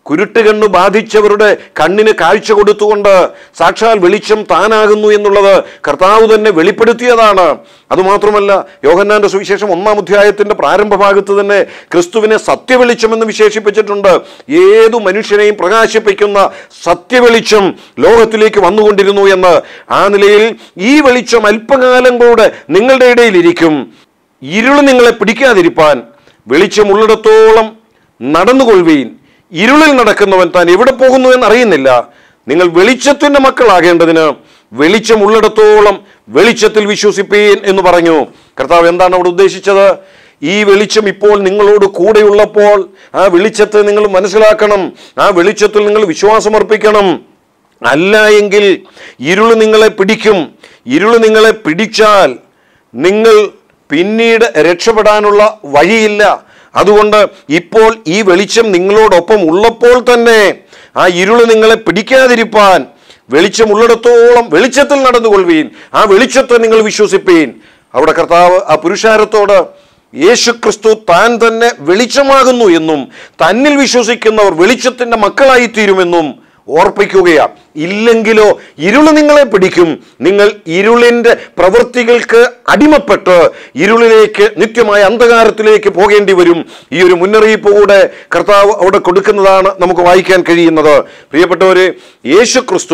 കുരുട്ടുകണ്ണു ബാധിച്ചവരുടെ കണ്ണിന് കാഴ്ച കൊടുത്തുകൊണ്ട് സാക്ഷാൽ വെളിച്ചം താനാകുന്നു എന്നുള്ളത് കർത്താവ് തന്നെ വെളിപ്പെടുത്തിയതാണ് അതുമാത്രമല്ല യോഹന്നാന്റെ സുവിശേഷം ഒന്നാം അധ്യായത്തിന്റെ പ്രാരംഭ ഭാഗത്ത് തന്നെ ക്രിസ്തുവിനെ സത്യവെളിച്ചമെന്ന് വിശേഷിപ്പിച്ചിട്ടുണ്ട് ഏതു മനുഷ്യനെയും പ്രകാശിപ്പിക്കുന്ന സത്യവെളിച്ചം ലോകത്തിലേക്ക് വന്നുകൊണ്ടിരുന്നു എന്ന് ആ നിലയിൽ ഈ വെളിച്ചം അല്പകാലം കൂടെ നിങ്ങളുടെ ഇടയിൽ ഇരിക്കും ഇരുള് നിങ്ങളെ പിടിക്കാതിരിപ്പാൻ വെളിച്ചമുള്ളിടത്തോളം നടന്നുകൊള്ളുവീൻ ഇരുളിൽ നടക്കുന്നവൻ താൻ എവിടെ പോകുന്നു എന്നറിയുന്നില്ല നിങ്ങൾ വെളിച്ചത്തിന്റെ മക്കളാകേണ്ടതിന് വെളിച്ചമുള്ളിടത്തോളം വെളിച്ചത്തിൽ വിശ്വസിപ്പീൻ എന്ന് പറഞ്ഞു കർത്താവ് എന്താണ് അവിടെ ഉദ്ദേശിച്ചത് ഈ വെളിച്ചം ഇപ്പോൾ നിങ്ങളോട് കൂടെയുള്ളപ്പോൾ ആ വെളിച്ചത്തെ നിങ്ങൾ മനസ്സിലാക്കണം ആ വെളിച്ചത്തിൽ നിങ്ങൾ വിശ്വാസമർപ്പിക്കണം അല്ല എങ്കിൽ ഇരുള് നിങ്ങളെ പിടിക്കും ഇരുള് നിങ്ങളെ പിടിച്ചാൽ നിങ്ങൾ പിന്നീട് രക്ഷപ്പെടാനുള്ള വഴിയില്ല അതുകൊണ്ട് ഇപ്പോൾ ഈ വെളിച്ചം നിങ്ങളോടൊപ്പം ഉള്ളപ്പോൾ തന്നെ ആ ഇരുള് നിങ്ങളെ പിടിക്കാതിരിപ്പാൻ വെളിച്ചമുള്ളിടത്തോളം വെളിച്ചത്തിൽ നടന്നുകൊള്ളുവീൻ ആ വെളിച്ചത്തെ നിങ്ങൾ വിശ്വസിപ്പീൻ അവിടെ കർത്താവ് ആ പുരുഷാരത്തോട് യേശു ക്രിസ്തു താൻ തന്നെ വെളിച്ചമാകുന്നു എന്നും തന്നിൽ വിശ്വസിക്കുന്നവർ വെളിച്ചത്തിന്റെ മക്കളായി തീരുമെന്നും ഓർപ്പിക്കുകയാണ് ഇല്ലെങ്കിലോ ഇരുള് നിങ്ങളെ പിടിക്കും നിങ്ങൾ ഇരുളിന്റെ പ്രവൃത്തികൾക്ക് അടിമപ്പെട്ട് ഇരുളിലേക്ക് നിത്യമായ അന്ധകാരത്തിലേക്ക് പോകേണ്ടി വരും ഈ ഒരു മുന്നറിയിപ്പ് കൂടെ കർത്താവ് അവിടെ കൊടുക്കുന്നതാണ് നമുക്ക് വായിക്കാൻ കഴിയുന്നത് പ്രിയപ്പെട്ടവരെ യേശു ക്രിസ്തു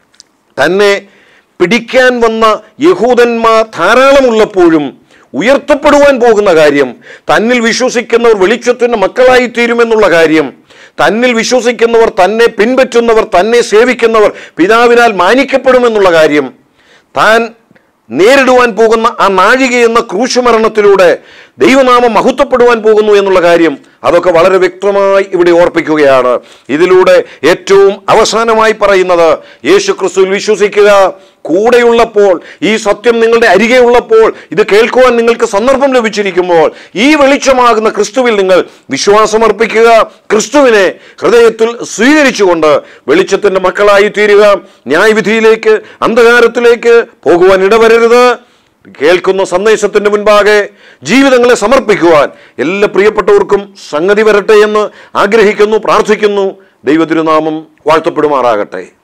തന്നെ പിടിക്കാൻ വന്ന യഹൂദന്മാർ ധാരാളമുള്ളപ്പോഴും ഉയർത്തപ്പെടുവാൻ പോകുന്ന കാര്യം തന്നിൽ വിശ്വസിക്കുന്നവർ വെളിച്ചത്തിൻ്റെ മക്കളായി തീരുമെന്നുള്ള കാര്യം തന്നിൽ വിശ്വസിക്കുന്നവർ തന്നെ പിൻപറ്റുന്നവർ തന്നെ സേവിക്കുന്നവർ പിതാവിനാൽ മാനിക്കപ്പെടുമെന്നുള്ള കാര്യം താൻ നേരിടുവാൻ പോകുന്ന ആ നാഴിക എന്ന ക്രൂശുമരണത്തിലൂടെ ദൈവനാമം മഹത്വപ്പെടുവാൻ പോകുന്നു എന്നുള്ള കാര്യം അതൊക്കെ വളരെ വ്യക്തമായി ഇവിടെ ഓർപ്പിക്കുകയാണ് ഇതിലൂടെ ഏറ്റവും അവസാനമായി പറയുന്നത് യേശു ക്രിസ്തുവിൽ വിശ്വസിക്കുക കൂടെയുള്ളപ്പോൾ ഈ സത്യം നിങ്ങളുടെ അരികെ ഉള്ളപ്പോൾ ഇത് കേൾക്കുവാൻ നിങ്ങൾക്ക് സന്ദർഭം ലഭിച്ചിരിക്കുമ്പോൾ ഈ വെളിച്ചമാകുന്ന ക്രിസ്തുവിൽ നിങ്ങൾ വിശ്വാസമർപ്പിക്കുക ക്രിസ്തുവിനെ ഹൃദയത്തിൽ സ്വീകരിച്ചുകൊണ്ട് വെളിച്ചത്തിന്റെ മക്കളായി തീരുക ന്യായവിധിയിലേക്ക് അന്ധകാരത്തിലേക്ക് പോകുവാൻ ഇടവരരുത് കേൾക്കുന്ന സന്ദേശത്തിന്റെ മുൻപാകെ ജീവിതങ്ങളെ സമർപ്പിക്കുവാൻ എല്ലാ പ്രിയപ്പെട്ടവർക്കും സംഗതി വരട്ടെ എന്ന് ആഗ്രഹിക്കുന്നു പ്രാർത്ഥിക്കുന്നു ദൈവതിരുനാമം വാഴ്ത്തപ്പെടുമാറാകട്ടെ